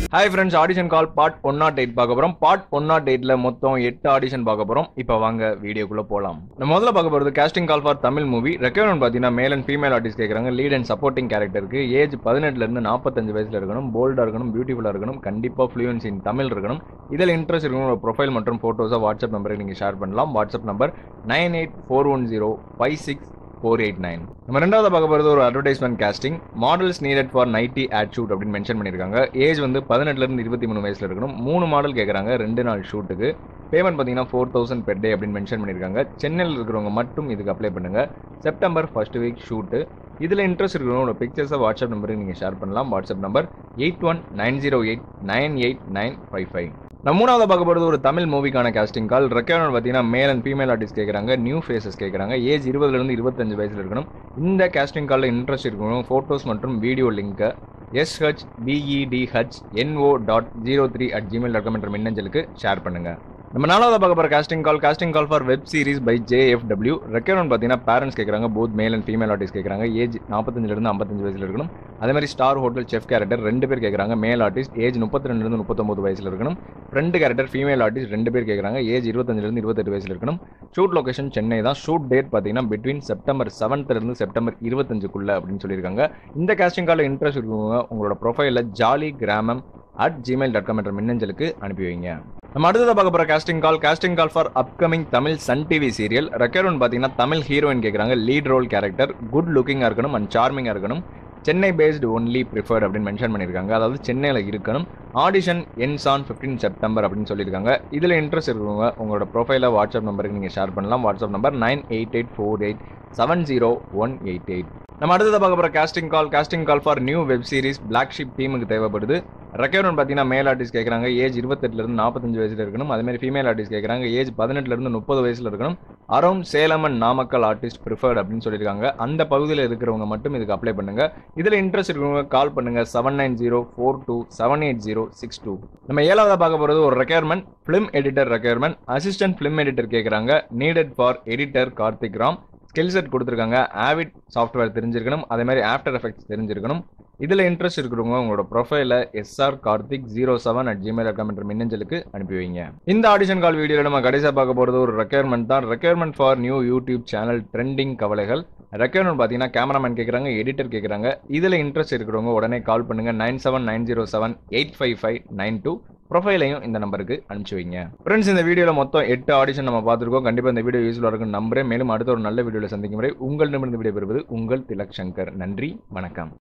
hi friends audition call part one naught eight பார்க்க போகிறோம் part one not எயிட்ல மொத்தம் எட்டு ஆடிஷன் பார்க்க போகிறோம் இப்போ வாங்க வீடியோக்குள்ள போகலாம் நம்ம முதல்ல பார்க்க போகிறது casting call for Tamil movie requirement பார்த்தீங்கன்னா மேல் அண்ட் ஃபீமேல் ஆர்டிஸ்ட் கேட்குறாங்க லீட் அண்ட் சப்போர்ட்டிங் கேரக்டருக்கு ஏஜ் பதினெட்டுலேருந்து நாற்பத்தஞ்சு வயசில் இருக்கணும் போல்டாக இருக்கணும் பியூட்டிஃபுல்லாக இருக்கணும் கண்டிப்பாக ஃப்ளூயன்ஸ் இன் தமிழ் இருக்கணும் இதில் இன்ட்ரெஸ்ட் இருக்கணும் ஒரு ப்ரொஃபைல் மற்றும் ஃபோட்டோஸை வாட்ஸ்அப் நம்பருக்கு நீங்கள் ஷேர் பண்ணலாம் WhatsApp number nine eight four one zero five six four eight nine நம்ம ரெண்டாவது பார்க்க போகிறது ஒரு advertisement casting models needed for nighty ad shoot அப்படின்னு மென்ஷன் பண்ணியிருக்காங்க ஏஜ் வந்து பதினெட்டுலேருந்து இருபத்தி மூணு வயசில் இருக்கணும் மூணு மாடல் கேட்குறாங்க ரெண்டு நாள் ஷூட்டுக்கு பேமெண்ட் பார்த்தீங்கன்னா ஃபோர் தௌசண்ட் பெர் டே அப்படின்னு மென்ஷன் பண்ணியிருக்காங்க சென்னையில் இருக்கிறவங்க மட்டும் இதுக்கு அப்ளை பண்ணுங்க செப்டம்பர் ஃபர்ஸ்ட் வீக் ஷூட்டு இதில் இன்ட்ரெஸ்ட் இருக்கிறவங்களோட பிக்சர்ஸை வாட்ஸ்அப் நம்பருக்கு நீங்கள் ஷேர் பண்ணலாம் WhatsApp number eight one nine zero eight nine eight nine five five நம்ம மூணாவது பார்க்க போகிறது ஒரு தமிழ் மூவிக்கான casting கால் ரெக்யர்மெண்ட் பார்த்தீங்கன்னா மேல் அண்ட் ஃபீமேல் ஆர்டிஸ்ட் கேட்குறாங்க நியூ ஃபேஸஸ் கேட்குறாங்க ஏஜ் இருபதுலேருந்து இருபத்தஞ்சு வயசில் இருக்கணும் இந்த casting காலில் இன்ட்ரெஸ்ட் இருக்கணும் ஃபோட்டோஸ் மற்றும் வீடியோ லிங்க்கை S H P E T H N O dot zero three at Gmail dot com என்ற மின்னஞ்சலுக்கு ஷேர் பண்ணுங்கள் நம்ம நாலாவது பார்க்க போகிற casting call casting call for web series by J F W requirement பார்த்தீங்கன்னா பேரண்ட்ஸ் கேட்குறாங்க both male and female artist கேட்குறாங்க ஏஜ் நாற்பத்தஞ்சிலிருந்து ஐம்பத்தஞ்சு வயசில் இருக்கணும் அதே மாதிரி ஸ்டார் ஹோட்டல் செஃப் கேரக்டர் ரெண்டு பேர் கேட்குறாங்க மேல் ஆர்டிஸ்ட் ஏஜ் முப்பத்தி ரெண்டுலேருந்து முப்பத்தொம்பது வயசில் இருக்கணும் ஃப்ரெண்டு கேரக்டர் ஃபீமேல் ஆர்டிஸ்ட் ரெண்டு பேர் கேட்குறாங்க ஏஜ் இருபத்தஞ்சிலிருந்து இருபத்தெட்டு வயசில் இருக்கணும் ஷூட் லொகேஷன் சென்னை தான் ஷூட் டேட் பார்த்தீங்கன்னா பிட்வீன் செப்டம்பர் செவன்த்லேருந்து செப்டம்பர் இருபத்தஞ்சுக்குள்ள அப்படின்னு சொல்லியிருக்காங்க இந்த casting காலில் இன்ட்ரெஸ்ட் இருக்கவங்க உங்களோட ப்ரொஃபைலில் ஜாலி கிராமம் அட் ஜிமெயில் டாட் காம் என்ற மின்னஞ்சலுக்கு அனுப்பி வைங்க நம்ம அடுத்ததாக பார்க்க போகிற casting call casting call for upcoming Tamil Sun TV serial requirement பார்த்தீங்கன்னா தமிழ் ஹீரோயின் கேட்குறாங்க லீட் ரோல் கேரக்டர் குட் லுக்கிங்காக இருக்கணும் அண்ட் சார்மிங்காக இருக்கணும் சென்னை பேஸ்டு ஒன்லி ப்ரிஃபர்ட் அப்படின்னு மென்ஷன் பண்ணியிருக்காங்க அதாவது சென்னையில் இருக்கணும் audition ends on fifteen September அப்படின்னு சொல்லியிருக்காங்க இதில் இன்ட்ரெஸ்ட் இருக்கவங்க உங்களோட ப்ரொஃபைலை வாட்ஸ்அப் நம்பருக்கு நீங்கள் ஷேர் பண்ணலாம் WhatsApp number nine eight eight four eight seven zero one eight eight நம்ம அடுத்ததாக பார்க்க போகிற casting call casting call for new web series Black Ship டீமுக்கு தேவைப்படுது ரெக்யர்மெண்ட் பார்த்தீங்கன்னா மேல் ஆர்டிஸ்ட் கேட்குறாங்க ஏஜ் இருபத்தெட்டுலேருந்து நாற்பத்தஞ்சு வயசில் இருக்கணும் அதே மாதிரி ஃபீமேல் ஆர்டிஸ்ட் கேட்குறாங்க ஏஜ் பதினெட்டுலேருந்து முப்பது வயசில் இருக்கணும் around Salem and Namakkal artist preferred அப்படின்னு சொல்லியிருக்காங்க அந்த பகுதியில் இருக்கிறவங்க மட்டும் இதுக்கு அப்ளை பண்ணுங்க இதில் இன்ட்ரெஸ்ட் இருக்கிறவங்க கால் பண்ணுங்க seven nine zero four two seven eight zero six two நம்ம ஏழாவதாக பார்க்க போகிறது ஒரு requirement film editor requirement assistant film editor கேட்குறாங்க needed for editor Karthik Ram skill set கொடுத்துருக்காங்க ஆவிட் சாஃப்ட்வேர் தெரிஞ்சிருக்கணும் அதே மாதிரி ஆஃப்டர் எஃபெக்ட்ஸ் தெரிஞ்சிருக்கணும் இதில் இன்ட்ரெஸ்ட் இருக்கிறவங்க உங்களோட ப்ரொஃபைல S R Karthik zero seven at Gmail dot com என்ற மின்னஞ்சலுக்கு அனுப்பி வைங்க இந்த ஆடிஷன் கால் வீடியோவில் நம்ம கடைசியாக பார்க்க போகிறது ஒரு ரெக்யர்மெண்ட் தான் requirement for new YouTube channel trending கவலைகள் ரெக்யர்மெண்ட் பார்த்தீங்கன்னா கேமராமேன் கேட்குறாங்க எடிட்டர் கேட்குறாங்க இதில் இன்ட்ரெஸ்ட் இருக்கிறவங்க உடனே கால் பண்ணுங்க nine seven nine zero seven eight five five nine two ப்ரொஃபைலையும் இந்த நம்பருக்கு அனுப்பிச்சு வைங்க ஃப்ரெண்ட்ஸ் இந்த வீடியோவில் மொத்தம் எட்டு ஆடிஷன் நம்ம பார்த்துருக்கோம் கண்டிப்பாக இந்த வீடியோ யூஸ்ஃபுல்லாக இருக்கும் நம்புறேன் மேலும் அடுத்த ஒரு நல்ல வீடியோவில் சந்திக்கும் வரை உங்களிடமிருந்து விடைபெறுவது உங்கள் திலக் சங்கர் நன்றி வணக்கம்